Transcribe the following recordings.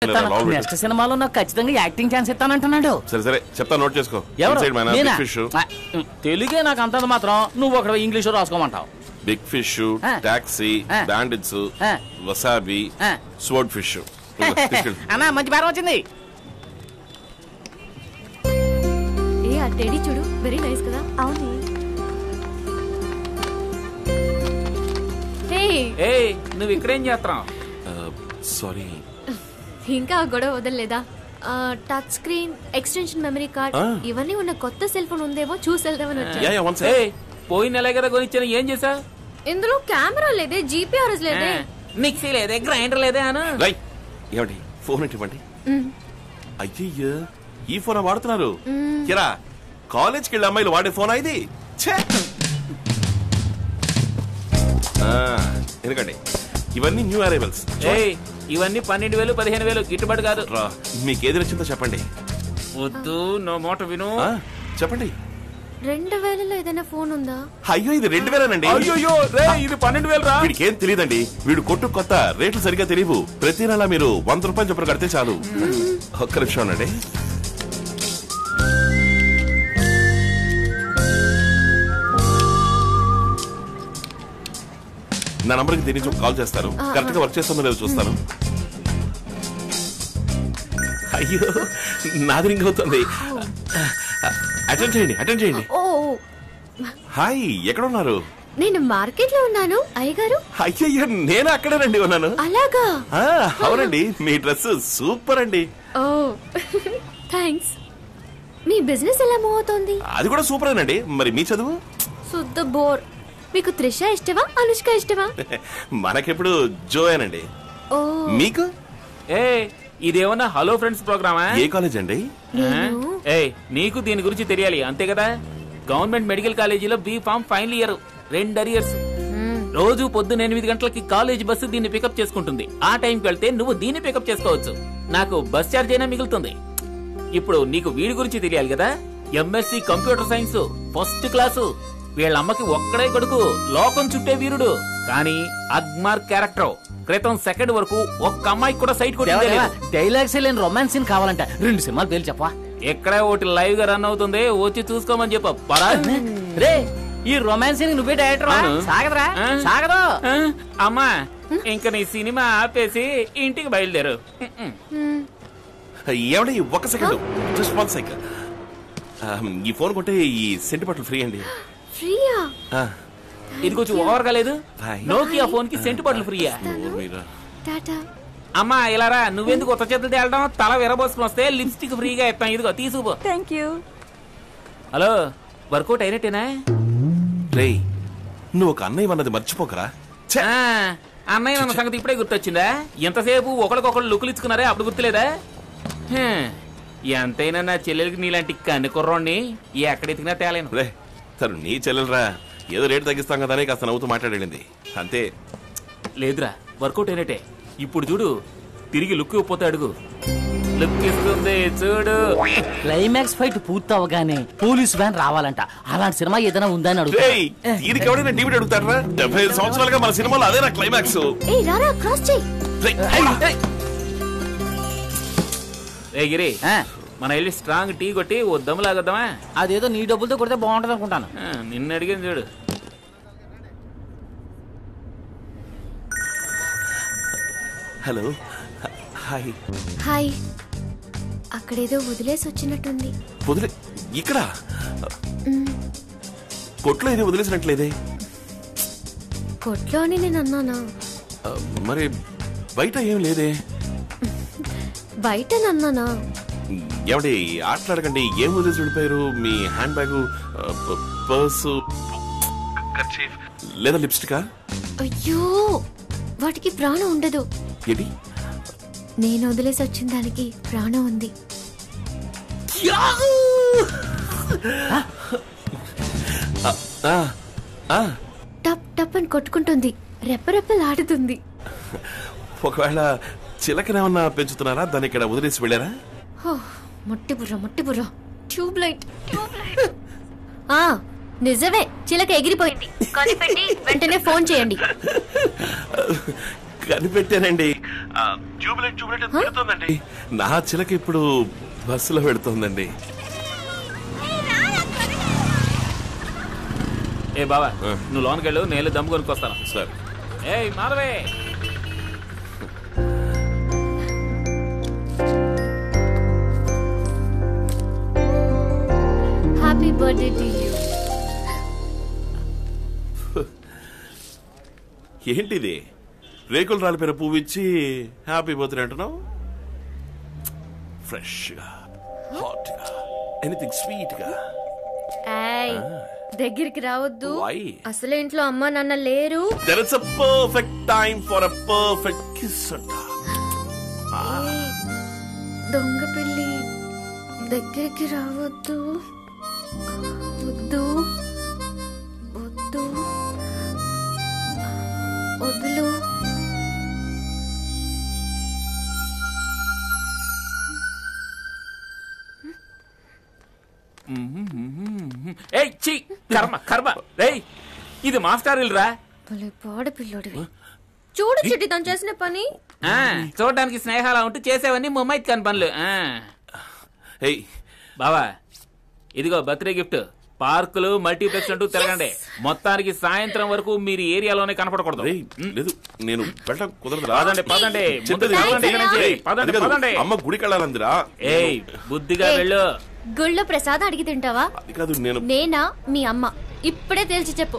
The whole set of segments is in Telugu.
ఇస్తాను బాబు. నెక్స్ట్ సినిమాలో నాకు ఖచ్చితంగా యాక్టింగ్ ఛాన్స్ ఇస్తానంటున్నాడు సరే సరే చెప్తా నోట్ చేసుకో ఎవరు Inside man, నేనా? బిగ్ ఫిష్ ఆ, తెలుగే నాకు అంతంత మాత్రం నువ్వు ఒకటి ఇంగ్లీష్ రాసుకోమంటావు బిగ్ ఫిష్ ఆ. టాక్సీ ఆ. బ్యాండిట్స్ ఆ. వసాబి ఆ. స్వర్డ్ ఫిష్ అన్నా మంచి బేరం వచ్చింది ఏ ఆ టెడీ చూడు వెరీ నైస్ కదా అవును హే ఏయ్ నువ్వు ఇక్కడేం చేస్తున్నావు సారీ ఇంకా ఆ గొడవ వదలలేదా ఆ, touch screen extension memory card ఆ. ఇవన్నీ ఉన్న కొత్త సెల్ ఫోన్ ఉందేమో చూసి వెళ్దామని వచ్చా యా యా వన్ ఏయ్ పోయిన నెల కదా కొనిచ్చాను ఏం చేసా ఇందులో కెమెరా లేదే జీపీఆర్ఎస్ లేదే మిక్సీ లేదే గ్రైండర్ లేదే అను రై ఏమండి ఫోన్ ఏంటి ఇవ్వండి అయ్యయ్యో ఈ ఫోన్ వాడుతున్నారు కిరా కాలేజ్కి వెళ్ళే అమ్మాయిలు వాడే ఫోన్ ఇది ఛే! ఆ, ఎందుకండి ఇవన్నీ న్యూ అరైవల్స్ ఏయ్ ఇవన్నీ పన్నెండు వేలు పదిహేను వేలు గిట్టుబాటు కాదు రా మీకు ఏది నచ్చిందో చెప్పండి వద్దు నో మోట విను ఆ, చెప్పండి రెండు వేలలో ఏదైనా ఫోన్ ఉందా అయ్యో ఇది రెండు వేలేనండి అయ్యో రే ఇది పన్నెండు వేలు రా వీడికి ఏం తెలియదండి వీడు కొట్టు కొత్త రేట్లు సరిగా తెలియవు ప్రతి నెల మీరు వంద రూపాయలు చొప్పున కడితే చాలు ఒక్క నిమిషం అండి నా నంబర్కి దీని నుంచి ఒక కాల్ చేస్తారు కరెక్ట్ గా వర్క్ చేస్తుందో లేదో చూస్తాను అయ్యో నాది రింగ్ అవుతుంది అటెండ్ చేయండి అటెండ్ చేయండి ఓ హాయ్ ఎక్కడ ఉన్నారు నేను మార్కెట్ లో ఉన్నాను అయ్యగారు అయ్యయ్యో నేను అక్కడేనండి ఉన్నాను అలాగా ఆ, అవునండి మీ డ్రెస్ సూపర్ అండి ఓ థ్యాంక్స్ మీ బిజినెస్ ఎలా మూవ్ అవుతోంది అది కూడా సూపరేనండి మరి మీ చదువు శుద్ధ బోర్ మీకు త్రిష ఇష్టమా అనుష్క ఇష్టమా మనకెప్పుడు జోయేనండి ఓ మీకు ఏ ఇదేమన్నా హలో ఫ్రెండ్స్ ప్రోగ్రామా ఏ కాలేజ్ అండి నేను ఏయ్ నీకు దీని గురించి తెలియాలి అంతే కదా గవర్నమెంట్ మెడికల్ కాలేజీలో బీ ఫామ్ ఫైనల్ ఇయర్ రెండు అరియర్స్ రోజు పొద్దున్న ఎనిమిది గంటలకి కాలేజ్ బస్సు దీన్ని పికప్ చేసుకుంటుంది ఆ టైంకి వెళ్తే నువ్వు దీన్ని పికప్ చేసుకోవచ్చు నాకు బస్ ఛార్జ్ అయినా మిగులుతుంది ఇప్పుడు నీకు వీడి గురించి తెలియాలి కదా MSc computer science first class వీళ్ళ అమ్మకి ఒక్కడే కొడుకు లోకం చుట్టే వీరుడు కానీ అగ్మార్ క్యారెక్టర్ క్రితం సెకండ్ వరకు ఒక్క అమ్మాయికి కూడా సైట్ కొట్టిందే లేదు. డైలాగ్స్ లేని రొమాన్స్ సీన్ కావాలంట రెండు సినిమాలు పేర్లు చెప్పవా ఎక్కడే ఒకటి లైవ్ గా రన్ అవుతుంది వచ్చి చూసుకోమని చెప్ప పరా రే ఈ రొమాన్స్ సీన్ నువ్వే డైరెక్టర్ అవును. సాగదరా ఆ? సాగదు ఆ, అమ్మా ఇంక నీ సినిమా ఆపేసి ఇంటికి బయలుదేరు ఏమండి ఒక సెకండ్ జస్ట్ వన్ సెకండ్ ఈ ఫోన్ కొంటే ఈ సెంటు బట్టలు ఫ్రీ అండి ఫ్రీయా ఆ, ఇది కొంచెం ఓవర్ కాలేదు Bye. నోకియా ఫోన్ కి సెంటు బట్టలు ఫ్రీయా ఓ మీరా. టాటా అమ్మా ఇలా రా నువ్వెందుకు కొత్త చేతులు తేలడం తల విరబోసుకుని వస్తే లిప్స్టిక్ ఫ్రీగా ఇస్తాం ఇదిగో తీసుకుపో థ్యాంక్ యూ హలో వర్కౌట్ అయినట్టేనా రేయ్ నువ్వు ఒక అన్నయ్య అన్నది మర్చిపోకరా ఛే! ఆ, అన్నయ్య నన్న సంగతి ఇప్పుడే గుర్తొచ్చిందా ఎంతసేపు ఒకరికొకరు లుక్కులు ఇచ్చుకున్నారే అప్పుడు గుర్తులేదా హ్మ్, ఎంతైనా నా చెల్లెలకి నీలాంటి కన్ను కుర్రోడిని ఎక్కడ ఎతికినా తేలేను రే తను నీ చెల్లెలరా ఏదో రేటు తగ్గిస్తాం కదా అని కాస్త నవ్వుతూ మాట్లాడేళ్ళింది అంతే లేదురా వర్కౌట్ అయినట్టే ఇప్పుడు చూడు తిరిగి లుక్ ఇవ్వకపోతే అడుగు లుక్ ఇస్తుంది చూడు క్లైమాక్స్ ఫైట్ పూర్తి అవగానే పోలీస్ వ్యాన్ రావాలంట అలాంటి సినిమా ఏదైనా ఉందని అడుగుతా రేయ్ దీనికి ఎవడైనా టీవీ అడుగుతారా డెబ్బై ఐదు సంవత్సరాలుగా మన సినిమాలో అదే నా క్లైమాక్స్ ఏ రారా క్రాస్ చెయ్యి రేయ్, పోరా. ఏ గిరి ఆ, మన వెళ్ళి స్ట్రాంగ్ టీ కొట్టి ఓ దమ్ము లాగొద్దామా అదేదో నీ డబ్బులతో కొడితే బాగుంటది అనుకుంటాను ఆ, నిన్ను అడిగింది చూడు హలో హ- హాయ్ హాయ్ అక్కడేదో వదిలేసి వచ్చినట్టుంది వదిలే ఇక్కడ కొట్లో ఇది వదిలేసినట్లేదే కొట్లో అని నేను అన్నానా ఆ, మరి బయట ఏం లేదే బయట అన్నానా ఏమండి ఆటలాడకండి ఏం వదిలేసి వెళ్ళిపోయారు మీ హ్యాండ్ బ్యాగ్ పర్సు లేదా లిప్స్టికా అయ్యో వాటికి ప్రాణం ఉండదు ఏంటి నేను వదిలేసి వచ్చిన దానికి ప్రాణం ఉంది ఆ, ఆ, టప్ టప్ అని కొట్టుకుంటుంది రెప్పరెప్పలాడుతుంది ఒకవేళ చిలకనేమన్నా పెంచుతున్నారా దాన్ని ఇక్కడ వదిలేసి వెళ్ళారా హో, ముట్టి బుర్ర ముట్టి బుర్ర ట్యూబ్ లైట్ ట్యూబ్ లైట్ ఆ నిజమే చిలక ఎగిరిపోయింది కనిపెట్టి వెంటనే ఫోన్ చేయండి కనిపెట్టానండి ఆ, ట్యూబ్లైట్ ట్యూబ్లైట్ అని తిరుగుతోందండి నా చిలక ఇప్పుడు బస్సులో పెడుతోందండి ఏ బావా ఆ. నువ్వు లోనికి వెళ్ళు నేను దమ్ము కొనుక్కొస్తాను సరే ఏయ్ మాధవే హ్యాపీ బర్త్డే టు యూ ఏంటిది రేకులు రాలిపోయిన పువ్వు ఇచ్చి హ్యాపీ బర్త్డే అంటున్నావు ఫ్రెష్ గా హాట్ గా ఎనీథింగ్ స్వీట్ గా ఏయ్ దగ్గరికి రావద్దు Why? అసలే ఇంట్లో అమ్మ నాన్న లేరు there is a perfect time for a perfect kiss అంట ఏయ్, దొంగ పిల్లి దగ్గరికి రావద్దు వద్దు వద్దు వదులు ఏయ్ చి కర్మ కర్మ రేయ్ ఇది మాస్టర్ ఇల్లురా భలే పాడు పిల్లోడివి చూడు చిట్టి తను చేసిన పని ఆ, చూడడానికి స్నేహాలా ఉంటూ చేసేవన్నీ ముమ్మైత్ కాని పనులు ఆ. ఏయ్ బావా ఇదిగో బర్త్డే గిఫ్ట్ పార్కులు మల్టీప్లెక్స్ అంటూ తిరగండి మొత్తానికి సాయంత్రం వరకు మీరు ఈ ఏరియాలోనే కనపడకూడదు రేయ్ లేదు నేను వెళ్ళడం కుదరదు పదండి పదండి ముందు చెప్పేది నడవండి ఇక్కడి నుంచి. రేయ్, పదండి అది కాదు, పదండి అమ్మ గుడికి వెళ్ళాలందిరా ఏయ్ బుద్ధిగా ఏయ్. వెళ్ళు గుళ్ళో ప్రసాదం అడిగి తింటావా అది కాదు నేను నేనా మీ అమ్మ ఇప్పుడే తేల్చి చెప్పు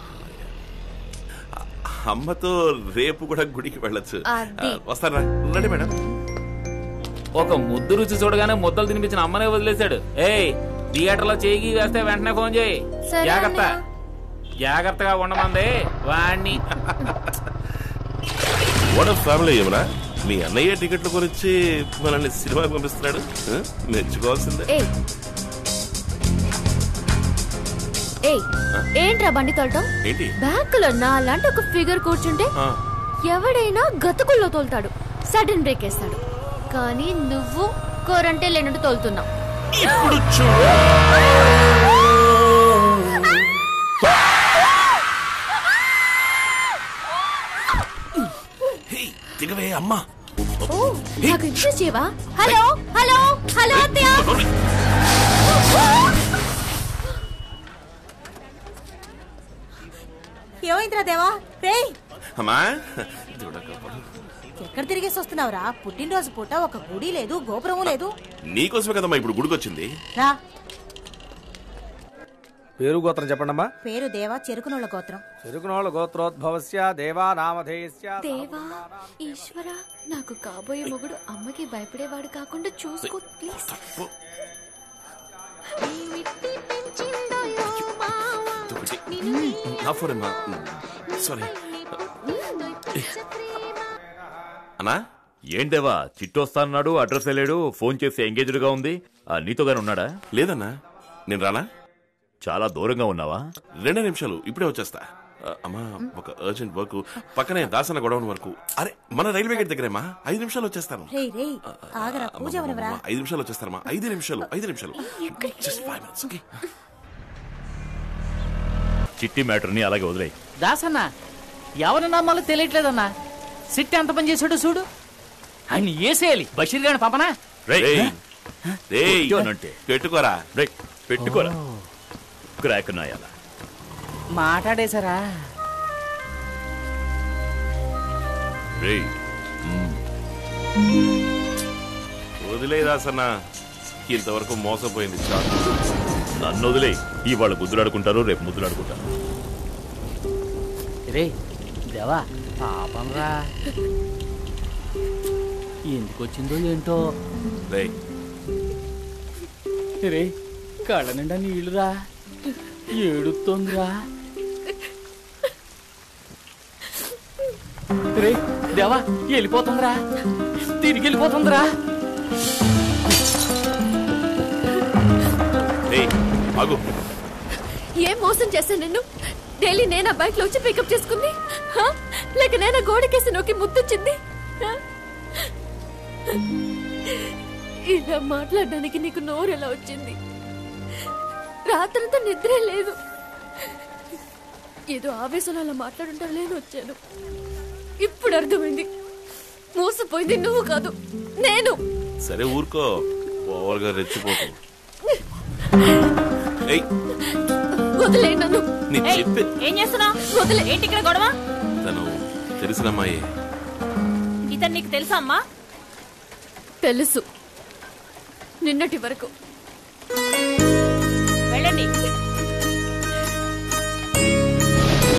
అమ్మతో రేపు కూడా గుడికి వెళ్ళొచ్చు అది. వస్తారా రండి మేడం ఒక ముద్దు రుచి చూడగానే ముద్దలు తినిపించిన అమ్మనే వదిలేశాడు ఏయ్ థియేటర్ లో చేయి వేస్తే వెంటనే ఫోన్ చేయి సరే జాగ్రత్త అన్నయ్య. జాగ్రత్తగా ఉండమంది వాణ్ణి వాట్ ఫ్యామిలీ ఏమన్నా మీ అన్నయ్య టికెట్ల గురించి మనల్ని సినిమాకి పంపిస్తున్నాడు ఆ? మెచ్చుకోవాల్సిందే ఏయ్ ఏయ్ ఏంట్రా బండి తోలటం ఏంటి బ్యాంకులో నా లాంటి ఒక ఫిగర్ కూర్చుంటే ఆ, ఎవడైనా గతుకుల్లో తోలుతాడు సడన్ బ్రేక్ వేస్తాడు కానీ నువ్వు కోరంటే లేనట్టు తోలుతున్నావు ఇప్పుడు చూడు హే, దిగవే అమ్మా ఓ నాకు ఇన్సూరెన్స్ చేయవా హలో హలో హలో అత్తయ్య ఏమైందిరా దేవా రేయ్ అమ్మా చూడకపో ఎక్కడ తిరిగేసి వస్తున్నావురా పుట్టినరోజు పూట ఒక గుడి లేదు గోపురము లేదు నీకోసమే కదమ్మా ఇప్పుడు గుడికొచ్చింది రా పేరు గోత్రం చెప్పండమ్మా పేరు దేవా చెరుకునోళ్ళ గోత్రం చెరుకునోళ్ళ గోత్రోద్భవస్య దేవా నామధేయస్య దేవా ఈశ్వర నాకు కాబోయే మొగుడు అమ్మకి భయపడేవాడు కాకుండా చూసుకో ప్లీజ్ ఒకటి నా ఫోన్ అమ్మా సారీ అన్నా ఏందేవా చిట్టొస్తాన్నాడు అడ్రస్ వెళ్ళాడు ఫోన్ చేసి ఎంగేజ్డ్ గా ఉంది ఆ, నీతోగానే ఉన్నాడా లేదన్నా నేను రానా చాలా దూరంగా ఉన్నావా రెండే నిమిషాలు ఇప్పుడే వచ్చేస్తా ఆ, అమ్మా ఒక అర్జెంట్ వర్క్ పక్కనే దాసన గొడవన్ వరకు అరే మన రైల్వే గేట్ దగ్గరేమా ఐదు నిమిషాలు వచ్చేస్తాను రేయ్ రేయ్ ఆగరా పూజ అమ్మా, అవనవరా అమ్మా, ఐదు నిమిషాలు వచ్చేస్తానమ్మా ఐదు నిమిషాలు ఐదు నిమిషాలు జస్ట్ ఫైవ్ మినిట్స్ ఓకే చిట్టి మ్యాటర్ని అలాగే వదిలేయి దాసన్న ఎవరి నమ్మాలో తెలియట్లేదన్నా సిట్టి ఎంత పని చేశాడో చూడు ఆయన ఏసేయాలి బషీర్ గారిని పంపనా రేయ్, రేయ్ రేయ్ కొట్టానంటే. పెట్టుకోరా రేయ్, పెట్టుకోరా క్రాక్ నాయాల మాట్లాడేశారా రేయ్ వదిలే దాసన్న ఇంతవరకు మోసపోయింది చాలు నన్ను వదిలే ఇవాళ గుద్దులాడుకుంటారు రేపు ముద్దులాడుకుంటారు రే దేవా పాపం రా ఎందుకు వచ్చిందో ఏంటో రేయ్ రే కళ్ళ నిండా నీళ్లురా ఏడుతోందిరా రే దేవా వెళ్ళిపోతుందిరా తిరిగి వెళ్ళిపోతుందిరా రేయ్ ఆగు ఏం మోసం చేశాను నిన్ను డైలీ నేనా బైక్ లో వచ్చి పికప్ చేసుకుంది హా? లేక నేనా గోడకేసి నొక్కి ముద్దొచ్చింది హా? ఇలా మాట్లాడడానికి నీకు నోరు ఎలా వచ్చింది రాత్రంతా నిద్రే లేదు ఏదో ఆవేశంలో అలా మాట్లాడుంటారులేని వచ్చాను ఇప్పుడు అర్థమైంది మోసపోయింది నువ్వు కాదు నేను సరే ఊరుకో ఓవర్గా రెచ్చిపోతు ఏయ్ వదిలే నన్ను నీ చెప్పే ఏం చేస్తున్నావు వదిలే ఏంటి ఇక్కడ గొడవ తను తెలిసిన అమ్మాయి ఇతను నీకు తెలుసా అమ్మా తెలుసు నిన్నటి వరకు